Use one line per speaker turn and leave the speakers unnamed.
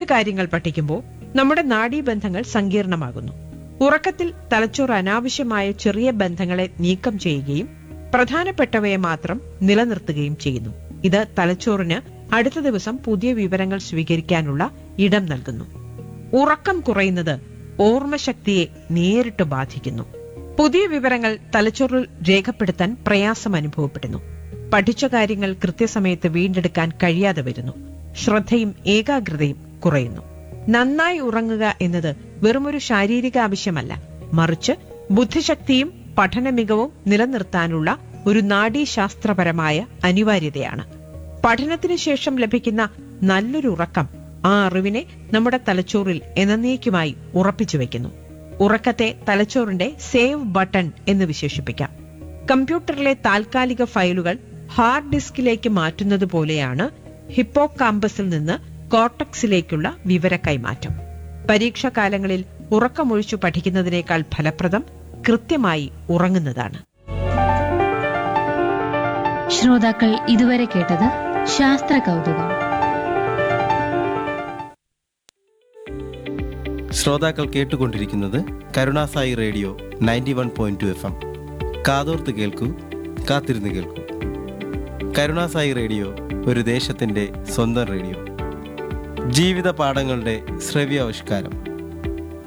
കാര്യങ്ങൾ പഠിക്കുമ്പോൾ നമ്മുടെ നാഡീബന്ധങ്ങൾ സങ്കീർണമാകുന്നു ഉറക്കത്തിൽ തലച്ചോറ് അനാവശ്യമായ ചെറിയ ബന്ധങ്ങളെ നീക്കം ചെയ്യുകയും പ്രധാനപ്പെട്ടവയെ മാത്രം നിലനിർത്തുകയും ചെയ്യുന്നു ഇത് തലച്ചോറിന് അടുത്ത ദിവസം പുതിയ വിവരങ്ങൾ സ്വീകരിക്കാനുള്ള ഇടം നൽകുന്നു ഉറക്കം കുറയുന്നത് ഓർമ്മശക്തിയെ നേരിട്ട് ബാധിക്കുന്നു പുതിയ വിവരങ്ങൾ തലച്ചോറിൽ രേഖപ്പെടുത്താൻ പ്രയാസം അനുഭവപ്പെടുന്നു പഠിച്ച കാര്യങ്ങൾ കൃത്യസമയത്ത് വീണ്ടെടുക്കാൻ കഴിയാതെ വരുന്നു ശ്രദ്ധയും ഏകാഗ്രതയും കുറയുന്നു നന്നായി ഉറങ്ങുക എന്നത് വെറുമൊരു ശാരീരിക ആവശ്യമല്ല മറിച്ച് ബുദ്ധിശക്തിയും പഠന മികവും നിലനിർത്താനുള്ള ഒരു നാഡീശാസ്ത്രപരമായ അനിവാര്യതയാണ് പഠനത്തിന് ശേഷം ലഭിക്കുന്ന നല്ലൊരു ഉറക്കം ആ അറിവിനെ നമ്മുടെ തലച്ചോറിൽ എന്നേക്കുമായി ഉറപ്പിച്ചു വെക്കുന്നു ഉറക്കത്തെ തലച്ചോറിന്റെ സേവ് ബട്ടൺ എന്ന് വിശേഷിപ്പിക്കാം കമ്പ്യൂട്ടറിലെ താൽക്കാലിക ഫയലുകൾ ഹാർഡ് ഡിസ്കിലേക്ക് മാറ്റുന്നത് പോലെയാണ് ഹിപ്പോ കാമ്പസിൽ നിന്ന് കോർട്ടക്സിലേക്കുള്ള വിവര കൈമാറ്റം പരീക്ഷാകാലങ്ങളിൽ ഉറക്കമൊഴിച്ചു പഠിക്കുന്നതിനേക്കാൾ ഫലപ്രദം കൃത്യമായി ഉറങ്ങുന്നതാണ്
ശ്രോതാക്കൾ ഇതുവരെ കേട്ടത് ശാസ്ത്ര കൗതുകം
ശ്രോതാക്കൾ കേട്ടുകൊണ്ടിരിക്കുന്നത് Karunasai radio ninety one point two F M കാതോർത്ത് കേൾക്കൂ കാത്തിരുന്ന് കേൾക്കൂ കരുണാസായി റേഡിയോ ഒരു ദേശത്തിൻ്റെ സ്വന്തം റേഡിയോ ജീവിത പാഠങ്ങളുടെ ശ്രവ്യാവിഷ്കാരം